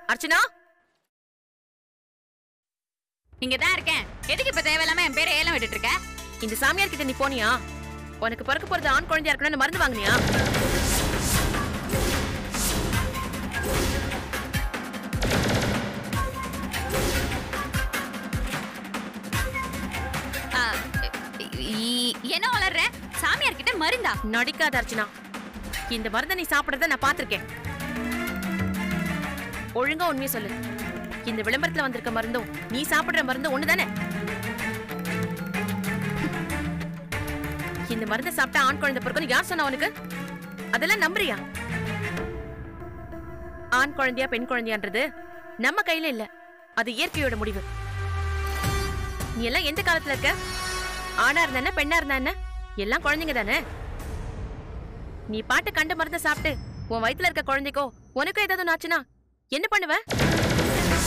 அர்ச்சனா இங்க தான் இருக்கேன் எதுக்கு இப்ப தேவையில்லாம என் பேரை ஏலம் விட்டுட்டு இருக்க இந்த சாமியார் கிட்ட நீ போனியா உனக்கு பிறக்க போறது ஆண் குழந்தையா இருக்கணும்னு மருந்து வாங்குனியா ஆ, இ- என்ன வளர்ற சாமியார் கிட்ட மருந்தா நடிக்காத அர்ச்சனா இந்த மருந்தை நீ சாப்பிடுறத நான் பார்த்திருக்கேன் ஒழுங்கா உண்மையை சொல்லு இந்த விளம்பரத்துல வந்திருக்க மருந்தும் நீ சாப்பிடுற மருந்தும் ஒண்ணுதானே இந்த மருந்தை சாப்பிட்டா ஆண் குழந்தை பிறக்கும் யார் சொன்னா உனக்கு அதெல்லாம் நம்புறியா ஆண் குழந்தையா பெண் குழந்தையான்றது நம்ம கையில இல்ல அது இயற்கையோட முடிவு நீ எல்லாம் எந்த காலத்துல இருக்க ஆணா இருந்தா என்ன பெண்ணா இருந்தா என்ன எல்லாம் குழந்தைங்க தானே நீ பாட்டு கண்டு மருந்த சாப்பிட்டு உன் வயித்துல இருக்க குழந்தைக்கோ உனக்கும் ஏதாவது ஒண்ணு ஆச்சுன்னா என்ன பண்ணுவ